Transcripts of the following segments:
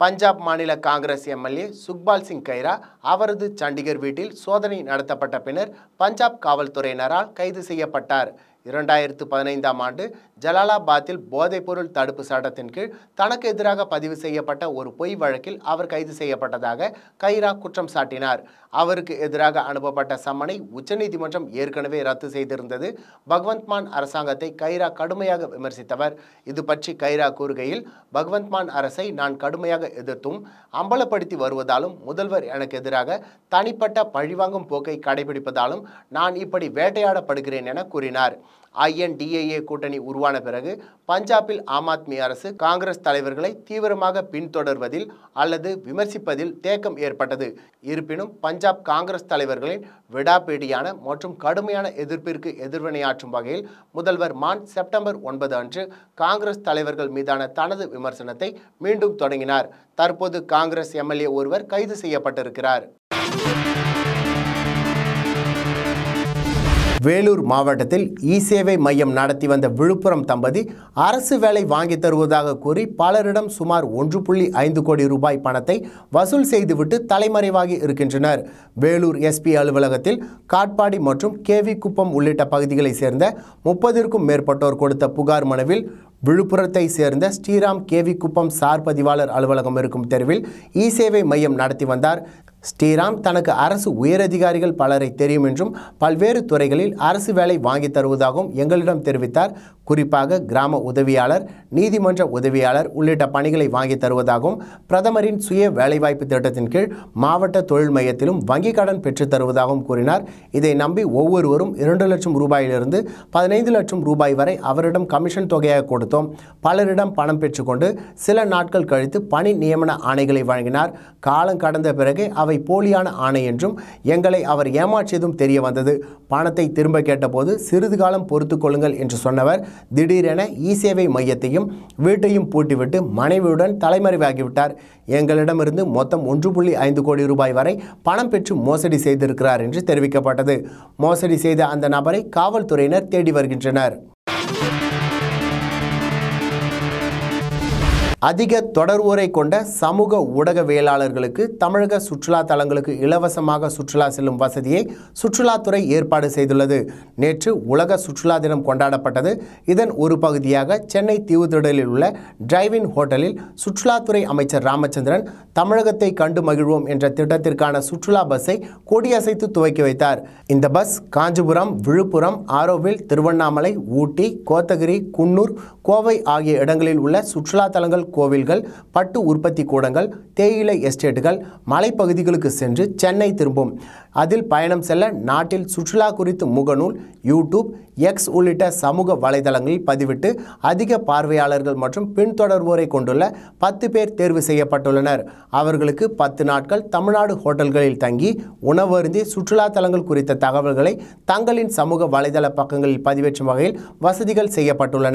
பஞ்சாப் மாநில Congress MLA Sukhpal Singh Khaira அவரது சண்டிகர் வீட்டில் சோதனை நடத்தப்பட்ட பின்னர் பஞ்சாப் காவல்துறையினரால் கைது செய்யப்பட்டார் இரண்டாயிரத்து பதினைந்தாம் ஆண்டு ஜலாலாபாத்தில் போதைப்பொருள் தடுப்பு சட்டத்தின் கீழ் தனக்கு எதிராக பதிவு செய்யப்பட்ட ஒரு பொய் வழக்கில் அவர் கைது செய்யப்பட்டதாக கைரா குற்றம் சாட்டினார் அவருக்கு எதிராக அனுப்பப்பட்ட சம்மனை உச்சநீதிமன்றம் ஏற்கனவே ரத்து செய்திருந்தது பகவந்த் மான் அரசாங்கத்தை கைரா கடுமையாக விமர்சித்தவர் இது பற்றி கைரா கூறுகையில் பகவந்த் மான் அரசை நான் கடுமையாக எதிர்த்தும் அம்பலப்படுத்தி வருவதாலும் முதல்வர் எனக்கு எதிராக தனிப்பட்ட பழிவாங்கும் போக்கை கடைபிடிப்பதாலும் நான் இப்படி வேட்டையாடப்படுகிறேன் என கூறினார் ஐஎன்டிஏஏ கூட்டணி உருவான பிறகு பஞ்சாபில் ஆம் ஆத்மி அரசு காங்கிரஸ் தலைவர்களை தீவிரமாக பின்தொடர்வதில் அல்லது விமர்சிப்பதில் தேக்கம் ஏற்பட்டது இருப்பினும் பஞ்சாப் காங்கிரஸ் தலைவர்களின் விடாப்பேடியான மற்றும் கடுமையான எதிர்ப்பிற்கு எதிர்வினையாற்றும் வகையில் முதல்வர் மான் செப்டம்பர் ஒன்பது அன்று காங்கிரஸ் தலைவர்கள் மீதான தனது விமர்சனத்தை மீண்டும் தொடங்கினார் தற்போது காங்கிரஸ் எம்எல்ஏ ஒருவர் கைது செய்யப்பட்டிருக்கிறார் வேலூர் மாவட்டத்தில் இ சேவை மையம் நடத்தி வந்த விழுப்புரம் தம்பதி அரசு வேலை வாங்கி தருவதாக கூறி பலரிடம் சுமார் ஒன்று புள்ளி ஐந்து கோடி ரூபாய் பணத்தை வசூல் செய்துவிட்டு தலைமறைவாகி இருக்கின்றனர் வேலூர் எஸ்பி அலுவலகத்தில் காட்பாடி மற்றும் கேவி குப்பம் உள்ளிட்ட பகுதிகளைச் சேர்ந்த முப்பதிற்கும் மேற்பட்டோர் கொடுத்த புகார் மனுவில் விழுப்புரத்தை சேர்ந்த ஸ்ரீராம் கேவி குப்பம் சார் பதிவாளர் அலுவலகம் இருக்கும் தெருவில் இ சேவை மையம் நடத்தி வந்தார் ஸ்ரீராம் தனக்கு அரசு உயரதிகாரிகள் பலரை தெரியும் என்றும் பல்வேறு துறைகளில் அரசு வேலை வாங்கி தருவதாகவும் எங்களிடம் தெரிவித்தார் குறிப்பாக கிராம உதவியாளர் நீதிமன்ற உதவியாளர் உள்ளிட்ட பணிகளை வாங்கி தருவதாகவும் பிரதமரின் சுய வேலைவாய்ப்பு திட்டத்தின் கீழ் மாவட்ட தொழில் மையத்திலும் வங்கிக் கடன் பெற்றுத் தருவதாகவும் கூறினார் இதை நம்பி ஒவ்வொருவரும் இரண்டு லட்சம் ரூபாயிலிருந்து பதினைந்து லட்சம் ரூபாய் வரை அவரிடம் கமிஷன் தொகையாக கொடுத்தோம் பலரிடம் பணம் பெற்றுக்கொண்டு சில நாட்கள் கழித்து பணி நியமன ஆணைகளை வழங்கினார் காலம் கடந்த பிறகு அவை போலியான ஆணை என்றும் எங்களை அவர் ஏமாற்றியதும் தெரிய வந்தது பணத்தை திரும்ப கேட்டபோது சிறிது காலம் பொறுத்து கொள்ளுங்கள் என்று சொன்னவர் திடீரென இ சேவை மையத்தையும் வீட்டையும் பூட்டிவிட்டு மனைவியுடன் தலைமறைவாகிவிட்டார் எங்களிடமிருந்து மொத்தம் ஒன்று புள்ளி ஐந்து கோடி ரூபாய் வரை பணம் பெற்று மோசடி செய்திருக்கிறார் என்று தெரிவிக்கப்பட்டது மோசடி செய்த அந்த நபரை காவல்துறையினர் தேடி வருகின்றனர் அதிக தொடர்வோரை கொண்ட சமூக ஊடகவியலாளர்களுக்கு தமிழக சுற்றுலா தலங்களுக்கு இலவசமாக சுற்றுலா செல்லும் வசதியை சுற்றுலாத்துறை ஏற்பாடு செய்துள்ளது நேற்று உலக சுற்றுலா தினம் கொண்டாடப்பட்டது இதன் ஒரு பகுதியாக சென்னை தீவுத்திடலில் உள்ள டிரைவின் ஹோட்டலில் சுற்றுலாத்துறை அமைச்சர் ராமச்சந்திரன் தமிழகத்தை கண்டு மகிழ்வோம் என்ற திட்டத்திற்கான சுற்றுலா பஸ்ஸை கொடியசைத்து துவக்கி வைத்தார் இந்த பஸ் காஞ்சிபுரம் விழுப்புரம் ஆரோவில் திருவண்ணாமலை ஊட்டி கோத்தகிரி குன்னூர் கோவை ஆகிய இடங்களில் உள்ள சுற்றுலா தலங்கள் கோவில்கள் பட்டு உற்பத்தி கூடங்கள் தேயிலை எஸ்டேட்டுகள் மலைப்பகுதிகளுக்கு சென்று சென்னை திரும்பும் அதில் பயணம் செல்ல நாட்டில் சுற்றுலா குறித்து முகநூல் யூடியூப் எக்ஸ் உள்ளிட்ட சமூக வலைதளங்களில் பதிவிட்டு அதிக பார்வையாளர்கள் மற்றும் பின்தொடர்வோரை கொண்டுள்ள பத்து பேர் தேர்வு செய்யப்பட்டுள்ளனர் அவர்களுக்கு பத்து நாட்கள் தமிழ்நாடு ஹோட்டல்களில் தங்கி உணவருந்தி சுற்றுலா தலங்கள் குறித்த தகவல்களை தங்களின் சமூக வலைதள பக்கங்களில் பதிவேற்றும் வகையில் வசதிகள் செய்யப்பட்டுள்ளன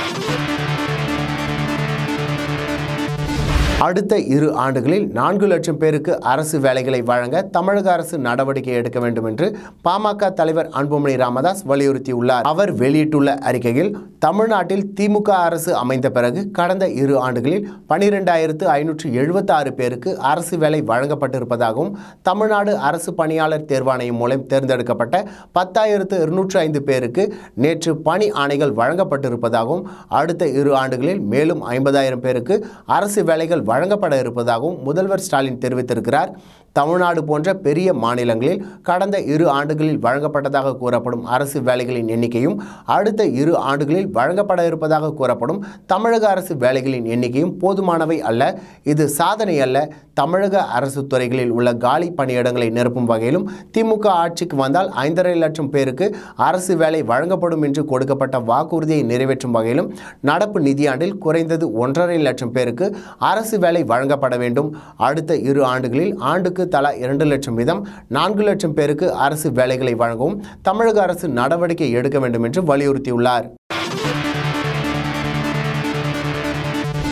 அடுத்த இரு ஆண்டுகளில் நான்கு லட்சம் பேருக்கு அரசு வேலைகளை வழங்க தமிழக அரசு நடவடிக்கை எடுக்க வேண்டும் என்று பாமக தலைவர் அன்புமணி ராமதாஸ் வலியுறுத்தியுள்ளார் அவர் வெளியிட்டுள்ள அறிக்கையில் தமிழ்நாட்டில் திமுக அரசு அமைந்த பிறகு கடந்த இரு ஆண்டுகளில் பனிரெண்டாயிரத்து ஐநூற்று எழுபத்தி ஆறு பேருக்கு அரசு வேலை வழங்கப்பட்டிருப்பதாகவும் தமிழ்நாடு அரசு பணியாளர் தேர்வாணையம் மூலம் தேர்ந்தெடுக்கப்பட்ட பத்தாயிரத்து இருநூற்று ஐந்து பேருக்கு நேற்று பணி ஆணைகள் வழங்கப்பட்டிருப்பதாகவும் அடுத்த இரு ஆண்டுகளில் மேலும் ஐம்பதாயிரம் பேருக்கு அரசு வேலைகள் வழங்கப்பட இருப்பதாகவும் முதல்வர் ஸ்டாலின் தெரிவித்திருக்கிறார் தமிழ்நாடு போன்ற பெரிய மாநிலங்களில் கடந்த இரு ஆண்டுகளில் வழங்கப்பட்டதாக கூறப்படும் அரசு வேலைகளின் எண்ணிக்கையும் அடுத்த இரு ஆண்டுகளில் வழங்கப்பட இருப்பதாக கூறப்படும் தமிழக அரசு வேலைகளின் எண்ணிக்கையும் போதுமானவை அல்ல இது சாதனை அல்ல தமிழக அரசு துறைகளில் உள்ள காலி பணியிடங்களை நிரப்பும் வகையிலும் திமுக ஆட்சிக்கு வந்தால் ஐந்தரை லட்சம் பேருக்கு அரசு வேலை வழங்கப்படும் என்று கொடுக்கப்பட்ட வாக்குறுதியை நிறைவேற்றும் வகையிலும் நடப்பு நிதியாண்டில் குறைந்தது ஒன்றரை லட்சம் பேருக்கு அரசு வேலை வழங்கப்பட வேண்டும் அடுத்த இரு ஆண்டுகளில் ஆண்டுக்கு தலா இரண்டு லட்சம் வீதம் நான்கு லட்சம் பேருக்கு அரசு வேலைகளை வழங்கவும் தமிழக அரசு நடவடிக்கை எடுக்க வேண்டும் என்று வலியுறுத்தியுள்ளார்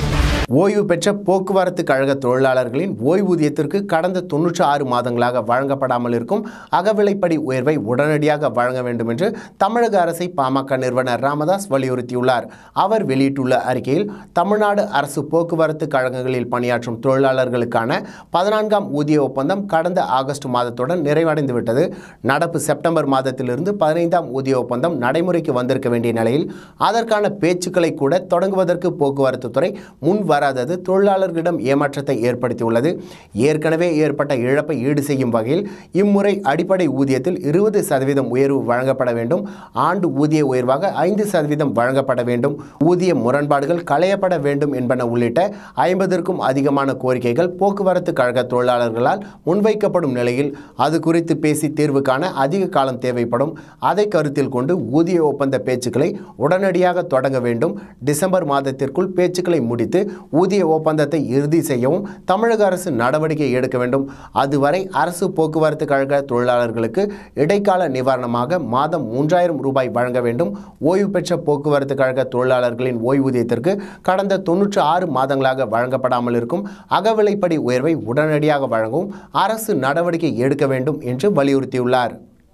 ஓய்வு பெற்ற போக்குவரத்து கழக தொழிலாளர்களின் ஓய்வூதியத்திற்கு கடந்த தொன்னூற்றி ஆறு மாதங்களாக வழங்கப்படாமல் இருக்கும் அகவிலைப்படி உயர்வை உடனடியாக வழங்க வேண்டும் என்று தமிழக அரசை பாமக நிறுவனர் ராமதாஸ் வலியுறுத்தியுள்ளார் அவர் வெளியிட்டுள்ள அறிக்கையில் தமிழ்நாடு அரசு போக்குவரத்து கழகங்களில் பணியாற்றும் தொழிலாளர்களுக்கான பதினான்காம் ஊதிய ஒப்பந்தம் கடந்த ஆகஸ்ட் மாதத்துடன் நிறைவடைந்துவிட்டது நடப்பு செப்டம்பர் மாதத்திலிருந்து பதினைந்தாம் ஊதிய ஒப்பந்தம் நடைமுறைக்கு வந்திருக்க வேண்டிய நிலையில் அதற்கான பேச்சுக்களை கூட தொடங்குவதற்கு போக்குவரத்து துறை முன் வராதது தொழிலாளர்களிடம் ஏமாற்றத்தை ஏற்படுத்தியுள்ளது ஏற்கனவே ஏற்பட்ட இழப்பை ஈடு செய்யும் வகையில் இம்முறை அடிப்படை ஊதியத்தில் இருபது சதவீதம் உயர்வு வழங்கப்பட வேண்டும் ஆண்டு ஊதிய உயர்வாக ஐந்து சதவீதம் வழங்கப்பட வேண்டும் ஊதிய முரண்பாடுகள் களையப்பட வேண்டும் என்பன உள்ளிட்ட ஐம்பதற்கும் அதிகமான கோரிக்கைகள் போக்குவரத்து கழக தொழிலாளர்களால் முன்வைக்கப்படும் நிலையில் அது குறித்து பேசி தீர்வு காண அதிக காலம் தேவைப்படும் அதை கருத்தில் கொண்டு ஊதிய ஒப்பந்த பேச்சுக்களை உடனடியாக தொடங்க வேண்டும் டிசம்பர் மாதத்திற்குள் பேச்சுக்களை முடித்து ஊதிய ஒப்பந்தத்தை இறுதி செய்யவும் தமிழக அரசு நடவடிக்கை எடுக்க வேண்டும் அதுவரை அரசு போக்குவரத்து கழக தொழிலாளர்களுக்கு இடைக்கால நிவாரணமாக மாதம் மூன்றாயிரம் ரூபாய் வழங்க வேண்டும் ஓய்வு பெற்ற போக்குவரத்து கழக தொழிலாளர்களின் ஓய்வூதியத்திற்கு கடந்த தொன்னூற்று ஆறு மாதங்களாக வழங்கப்படாமல் இருக்கும் அகவிலைப்படி உயர்வை உடனடியாக வழங்கவும் அரசு நடவடிக்கை எடுக்க வேண்டும் என்று வலியுறுத்தியுள்ளார்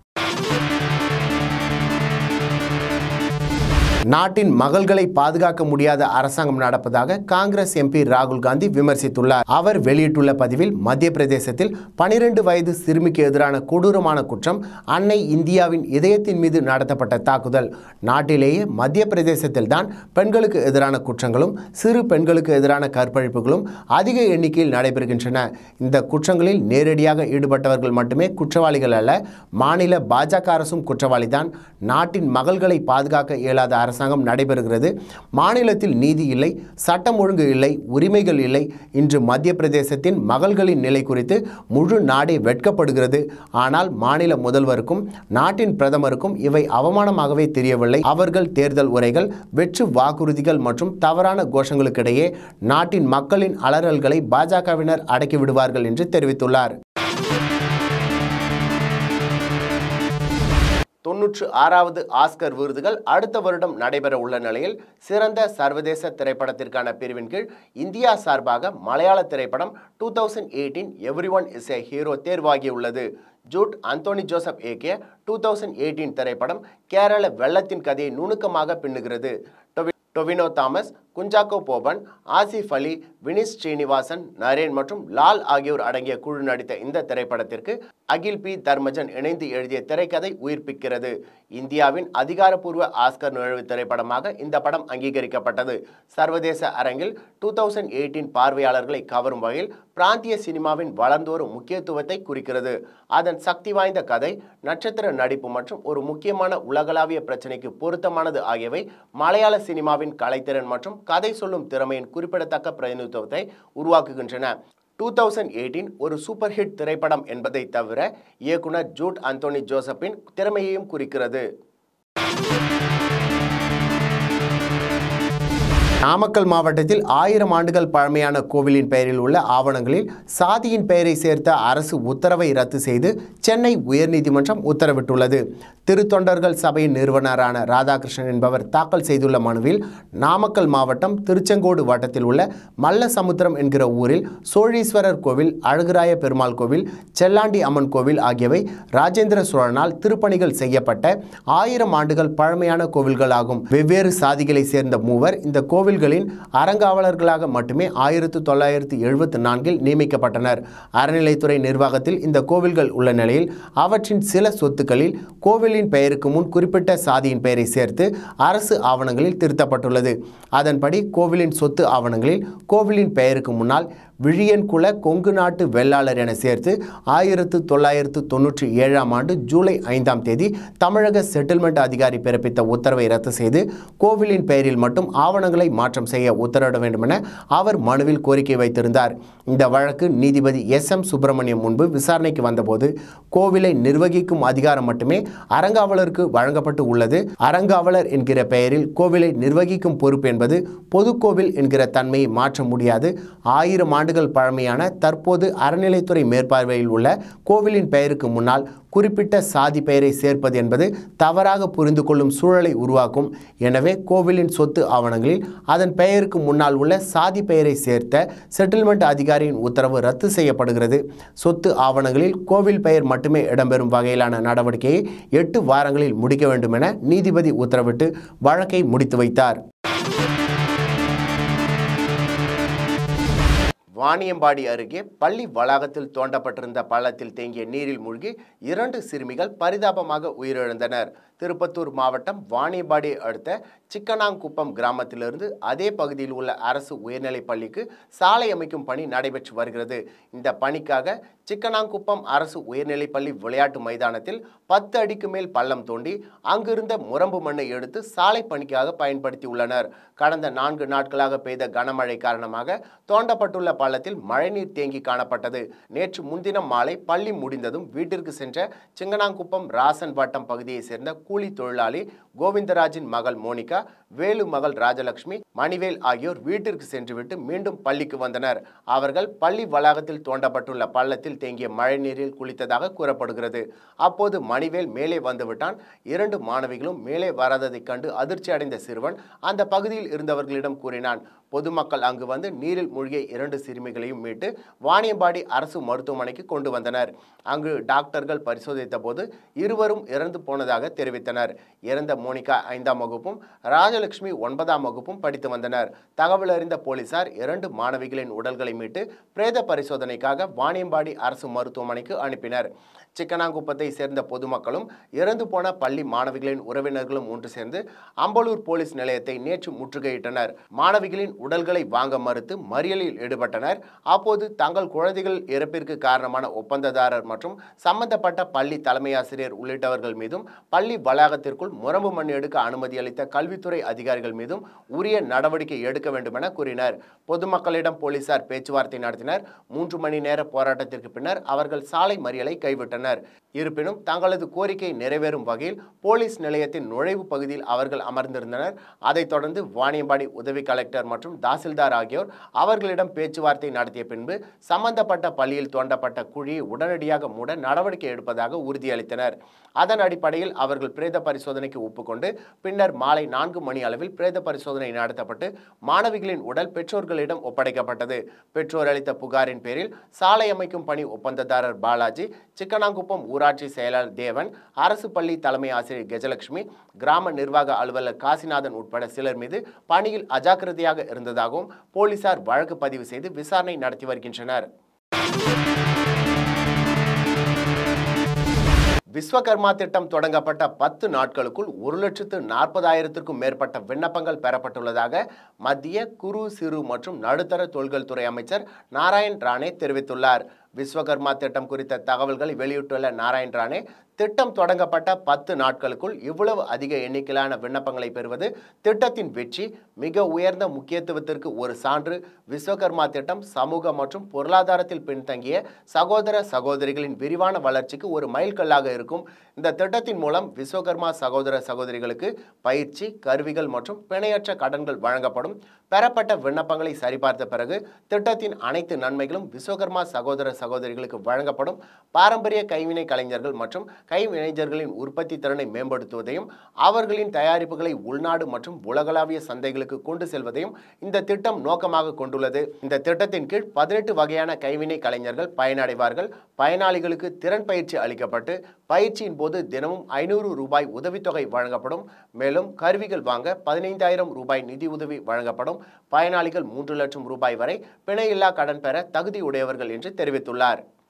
நாட்டின் மகள்களை பாதுகாக்க முடியாத அரசாங்கம் நடப்பதாக காங்கிரஸ் எம்பி ராகுல் காந்தி விமர்சித்துள்ளார் அவர் வெளியிட்டுள்ள பதிவில் மத்திய பிரதேசத்தில் பனிரெண்டு வயது சிறுமிக்கு எதிரான கொடூரமான குற்றம் அன்னை இந்தியாவின் இதயத்தின் மீது நடத்தப்பட்ட தாக்குதல் நாட்டிலேயே மத்திய பிரதேசத்தில் தான் பெண்களுக்கு எதிரான குற்றங்களும் சிறு பெண்களுக்கு எதிரான கற்பழிப்புகளும் அதிக எண்ணிக்கையில் நடைபெறுகின்றன இந்த குற்றங்களில் நேரடியாக ஈடுபட்டவர்கள் மட்டுமே குற்றவாளிகள் அல்ல மாநில பாஜக அரசும் குற்றவாளிதான் நாட்டின் மகள்களை பாதுகாக்க இயலாத அரசாங்கம் நடைபெறுகிறது மாநிலத்தில் நீதி இல்லை சட்டம் ஒழுங்கு இல்லை உரிமைகள் இல்லை இன்று மத்திய பிரதேசத்தின் மகள்களின் நிலை குறித்து முழு நாடே வெட்கப்படுகிறது ஆனால் மாநில முதல்வருக்கும் நாட்டின் பிரதமருக்கும் இவை அவமானமாகவே தெரியவில்லை அவர்கள் தேர்தல் உரைகள் வெற்று வாக்குறுதிகள் மற்றும் தவறான கோஷங்களுக்கிடையே நாட்டின் மக்களின் அலறல்களை பாஜகவினர் அடக்கி விடுவார்கள் என்று தெரிவித்துள்ளார் தொன்னூற்று ஆறாவது ஆஸ்கர் விருதுகள் அடுத்த வருடம் நடைபெற உள்ள நிலையில் சிறந்த சர்வதேச திரைப்படத்திற்கான பிரிவின் கீழ் இந்தியா சார்பாக மலையாள திரைப்படம் two thousand eighteen every one is a hero தேர்வாகியுள்ளது ஜூட் அந்தோனி ஜோசப் ஏகிய டூ தௌசண்ட் எயிட்டீன் திரைப்படம் கேரள வெள்ளத்தின் கதையை நுணுக்கமாக பின்னுகிறது டொவி- டொவினோ தாமஸ் குஞ்சாக்கோ போபன் ஆசிஃப் அலி வினிஸ் ஸ்ரீனிவாசன் நரேன் மற்றும் லால் ஆகியோர் அடங்கிய குழு நடித்த இந்த திரைப்படத்திற்கு அகில் பி தர்மஜன் இணைந்து எழுதிய திரைக்கதை உயிர்ப்பிக்கிறது இந்தியாவின் அதிகாரப்பூர்வ ஆஸ்கர் நுழைவு திரைப்படமாக இந்த படம் அங்கீகரிக்கப்பட்டது சர்வதேச அரங்கில் டூ தௌசண்ட் எயிட்டீன் பார்வையாளர்களை கவரும் வகையில் பிராந்திய சினிமாவின் வளர்ந்து வரும் முக்கியத்துவத்தை குறிக்கிறது அதன் சக்தி வாய்ந்த கதை நட்சத்திர நடிப்பு மற்றும் ஒரு முக்கியமான உலகளாவிய பிரச்சனைக்கு பொருத்தமானது ஆகியவை மலையாள சினிமாவின் கலைத்திறன் மற்றும் கதை சொல்லும் திறமையின் குறிப்பிடத்தக்க பிரதிநிதித்துவத்தை உருவாக்குகின்றன டூ தௌசண்ட் எயிட்டீன் ஒரு சூப்பர் ஹிட் திரைப்படம் என்பதை தவிர இயக்குனர் ஜூட் அந்தோனி ஜோசப்பின் திறமையையும் குறிக்கிறது நாமக்கல் மாவட்டத்தில் ஆயிரம் ஆண்டுகள் பழமையான கோவிலின் பெயரில் உள்ள ஆவணங்களில் சாதியின் பெயரை சேர்த்த அரசு உத்தரவை ரத்து செய்து சென்னை உயர்நீதிமன்றம் உத்தரவிட்டுள்ளது திருத்தொண்டர்கள் சபையின் நிறுவனரான ராதாகிருஷ்ணன் என்பவர் தாக்கல் செய்துள்ள மனுவில் நாமக்கல் மாவட்டம் திருச்செங்கோடு வட்டத்தில் உள்ள மல்லசமுத்திரம் என்கிற ஊரில் சோழீஸ்வரர் கோவில் அழகுராய பெருமாள் கோவில் செல்லாண்டி அம்மன் கோவில் ஆகியவை ராஜேந்திர சோழனால் திருப்பணிகள் செய்யப்பட்ட ஆயிரம் ஆண்டுகள் பழமையான கோவில்கள் ஆகும் வெவ்வேறு சாதிகளை சேர்ந்த மூவர் இந்த கோவில்களின் அறங்காவலர்களாக மட்டுமே ஆயிரத்து தொள்ளாயிரத்து எழுபத்தி நான்கில் நியமிக்கப்பட்டனர் அறநிலைத்துறை நிர்வாகத்தில் இந்த கோவில்கள் உள்ள நிலையில் அவற்றின் சில சொத்துக்களில் கோவிலின் பெயருக்கு முன் குறிப்பிட்ட சாதியின் பெயரை சேர்த்து அரசு ஆவணங்களில் திருத்தப்பட்டுள்ளது அதன்படி கோவிலின் சொத்து ஆவணங்களில் கோவிலின் பெயருக்கு முன்னால் விழியன் குல கொங்கு நாட்டு வெள்ளாளர் என சேர்த்து ஆயிரத்து தொள்ளாயிரத்து தொன்னூற்றி ஏழாம் ஆண்டு ஜூலை ஐந்தாம் தேதி தமிழக செட்டில்மெண்ட் அதிகாரி பிறப்பித்த உத்தரவை ரத்து செய்து கோவிலின் பெயரில் மட்டும் ஆவணங்களை மாற்றம் செய்ய உத்தரவிட வேண்டும் என அவர் மனுவில் கோரிக்கை வைத்திருந்தார் இந்த வழக்கு நீதிபதி எஸ் எம் சுப்பிரமணியம் முன்பு விசாரணைக்கு வந்தபோது கோவிலை நிர்வகிக்கும் அதிகாரம் மட்டுமே அறங்காவலருக்கு வழங்கப்பட்டு உள்ளது அறங்காவலர் என்கிற பெயரில் கோவிலை நிர்வகிக்கும் பொறுப்பு என்பது பொதுக்கோவில் என்கிற தன்மையை மாற்ற முடியாது ஆயிரம் ஆண்டுகள் ஆண்டுகள் பழமையான தற்போது அறநிலைத்துறை மேற்பார்வையில் உள்ள கோவிலின் பெயருக்கு முன்னால் குறிப்பிட்ட சாதி பெயரை சேர்ப்பது என்பது தவறாக புரிந்து கொள்ளும் சூழலை உருவாக்கும் எனவே கோவிலின் சொத்து ஆவணங்களில் அதன் பெயருக்கு முன்னால் உள்ள சாதி பெயரை சேர்த்த செட்டில்மெண்ட் அதிகாரியின் உத்தரவு ரத்து செய்யப்படுகிறது சொத்து ஆவணங்களில் கோவில் பெயர் மட்டுமே இடம்பெறும் வகையிலான நடவடிக்கையை எட்டு வாரங்களில் முடிக்க வேண்டும் என நீதிபதி உத்தரவிட்டு வழக்கை முடித்து வைத்தார் வாணியம்பாடி அருகே பள்ளி வளாகத்தில் தோண்டப்பட்டிருந்த பள்ளத்தில் தேங்கிய நீரில் மூழ்கி இரண்டு சிறுமிகள் பரிதாபமாக உயிரிழந்தனர் திருப்பத்தூர் மாவட்டம் வாணியம்பாடி அடுத்த சிக்கனாங்குப்பம் கிராமத்திலிருந்து அதே பகுதியில் உள்ள அரசு உயர்நிலைப் பள்ளிக்கு சாலை அமைக்கும் பணி நடைபெற்று வருகிறது இந்த பணிக்காக சிக்கனாங்குப்பம் அரசு உயர்நிலைப் பள்ளி விளையாட்டு மைதானத்தில் பத்து அடிக்கு மேல் பள்ளம் தோண்டி அங்கிருந்த முரம்பு மண்ணை எடுத்து சாலை பணிக்காக பயன்படுத்தி உள்ளனர் கடந்த நான்கு நாட்களாக பெய்த கனமழை காரணமாக தோண்டப்பட்டுள்ள பள்ளத்தில் மழைநீர் தேங்கி காணப்பட்டது நேற்று முன்தினம் மாலை பள்ளி முடிந்ததும் வீட்டிற்கு சென்ற சிங்கனாங்குப்பம் ராசன் வட்டம் பகுதியைச் சேர்ந்த கூலி தொழிலாளி கோவிந்தராஜின் மகள் மோனிகா வேலு மகள் ராஜலட்சுமி மணிவேல் ஆகியோர் வீட்டிற்கு சென்றுவிட்டு மீண்டும் பள்ளிக்கு வந்தனர் அவர்கள் பள்ளி வளாகத்தில் தோண்டப்பட்டுள்ள பள்ளத்தில் தேங்கிய மழைநீரில் குளித்ததாக கூறப்படுகிறது அப்போது மணிவேல் மேலே வந்துவிட்டான் இரண்டு மாணவிகளும் மேலே வராததைக் கண்டு அதிர்ச்சி அடைந்த சிறுவன் அந்த பகுதியில் இருந்தவர்களிடம் கூறினான் பொதுமக்கள் அங்கு வந்து நீரில் மூழ்கிய இரண்டு சிறுமிகளையும் மீட்டு வாணியம்பாடி அரசு மருத்துவமனைக்கு கொண்டு வந்தனர் அங்கு டாக்டர்கள் பரிசோதித்த போது இருவரும் இறந்து போனதாக தெரிவித்தனர் இறந்த மோனிகா ஐந்தாம் வகுப்பும் ராஜலட்சுமி ஒன்பதாம் வகுப்பும் படித்து வந்தனர் தகவல் அறிந்த போலீசார் இரண்டு மாணவிகளின் உடல்களை மீட்டு பிரேத பரிசோதனைக்காக வாணியம்பாடி அரசு மருத்துவமனைக்கு அனுப்பினர் சிக்கனாங்குப்பத்தை சேர்ந்த பொதுமக்களும் இறந்து போன பள்ளி மாணவிகளின் உறவினர்களும் ஒன்று சேர்ந்து அம்பலூர் போலீஸ் நிலையத்தை நேற்று முற்றுகையிட்டனர் மாணவிகளின் உடல்களை வாங்க மறுத்து மறியலில் ஈடுபட்டனர் அப்போது தங்கள் குழந்தைகள் இறப்பிற்கு காரணமான ஒப்பந்ததாரர் மற்றும் சம்பந்தப்பட்ட பள்ளி தலைமை ஆசிரியர் உள்ளிட்டவர்கள் மீதும் பள்ளி வளாகத்திற்குள் முரம்பு மண் எடுக்க அனுமதி அளித்த கல்வித்துறை அதிகாரிகள் மீதும் உரிய நடவடிக்கை எடுக்க வேண்டும் என கூறினர் பொதுமக்களிடம் போலீசார் பேச்சுவார்த்தை நடத்தினர் மூன்று மணி நேர போராட்டத்திற்கு பின்னர் அவர்கள் சாலை மறியலை கைவிட்டனர் இருப்பினும் தங்களது கோரிக்கை நிறைவேறும் வகையில் போலீஸ் நிலையத்தின் நுழைவு பகுதியில் அவர்கள் அமர்ந்திருந்தனர் அதைத் தொடர்ந்து வாணியம்பாடி உதவி கலெக்டர் மற்றும் தாசில்தார் ஆகியோர் அவர்களிடம் பேச்சுவார்த்தை நடத்திய பின்பு சம்பந்தப்பட்ட பள்ளியில் தோண்டப்பட்ட குழியை உடனடியாக மூட நடவடிக்கை எடுப்பதாக உறுதியளித்தனர் அதன் அடிப்படையில் அவர்கள் பிரேத பரிசோதனைக்கு ஒப்புக்கொண்டு பின்னர் மாலை நான்கு மணி அளவில் பிரேத பரிசோதனை நடத்தப்பட்டு மாணவிகளின் உடல் பெற்றோர்களிடம் ஒப்படைக்கப்பட்டது பெற்றோர் அளித்த புகாரின் பேரில் சாலை அமைக்கும் பணி ஒப்பந்ததாரர் பாலாஜி சிக்கனாங்குப்பம் ஊராட்சி செயலாளர் தேவன் அரசு பள்ளி தலைமை ஆசிரியர் கஜலட்சுமி கிராம நிர்வாக அலுவலர் காசிநாதன் உட்பட சிலர் மீது பணியில் அஜாக்கிரதையாக இருந்ததாகவும் போலீசார் வழக்கு பதிவு செய்து விசாரணை நடத்தி வருகின்றனர் விஸ்வகர்மா திட்டம் தொடங்கப்பட்ட பத்து நாட்களுக்குள் ஒரு லட்சத்து நாற்பதாயிரத்திற்கும் மேற்பட்ட விண்ணப்பங்கள் பெறப்பட்டுள்ளதாக மத்திய குறு சிறு மற்றும் நடுத்தர தொழில்கள் துறை அமைச்சர் நாராயண் ராணே தெரிவித்துள்ளார் விஸ்வகர்மா திட்டம் குறித்த தகவல்களை வெளியிட்டுள்ள நாராயண் ராணே திட்டம் தொடங்கப்பட்ட பத்து நாட்களுக்குள் இவ்வளவு அதிக எண்ணிக்கையிலான விண்ணப்பங்களை பெறுவது திட்டத்தின் வெற்றி மிக உயர்ந்த முக்கியத்துவத்திற்கு ஒரு சான்று விஸ்வகர்மா திட்டம் சமூக மற்றும் பொருளாதாரத்தில் பின்தங்கிய சகோதர சகோதரிகளின் விரிவான வளர்ச்சிக்கு ஒரு மைல்கல்லாக இருக்கும் இந்த திட்டத்தின் மூலம் விஸ்வகர்மா சகோதர சகோதரிகளுக்கு பயிற்சி கருவிகள் மற்றும் பிணையற்ற கடன்கள் வழங்கப்படும் பெறப்பட்ட விண்ணப்பங்களை சரிபார்த்த பிறகு திட்டத்தின் அனைத்து நன்மைகளும் விஸ்வகர்மா சகோதர சகோதரிகளுக்கு வழங்கப்படும் பாரம்பரிய கைவினை கலைஞர்கள் மற்றும் கைவினைஞர்களின் உற்பத்தி திறனை மேம்படுத்துவதையும் அவர்களின் தயாரிப்புகளை உள்நாடு மற்றும் உலகளாவிய சந்தைகளுக்கு கொண்டு செல்வதையும் இந்த திட்டம் நோக்கமாக கொண்டுள்ளது இந்த திட்டத்தின் கீழ் பதினெட்டு வகையான கைவினை கலைஞர்கள் பயனடைவார்கள் பயனாளிகளுக்கு திறன் பயிற்சி அளிக்கப்பட்டு பயிற்சியின் போது தினமும் ஐநூறு ரூபாய் உதவித்தொகை வழங்கப்படும் மேலும் கருவிகள் வாங்க பதினைந்தாயிரம் ரூபாய் நிதி உதவி வழங்கப்படும் பயனாளிகள் மூன்று லட்சம் ரூபாய் வரை பிணையில்லா கடன் பெற தகுதியுடையவர்கள் என்று தெரிவித்துள்ளார்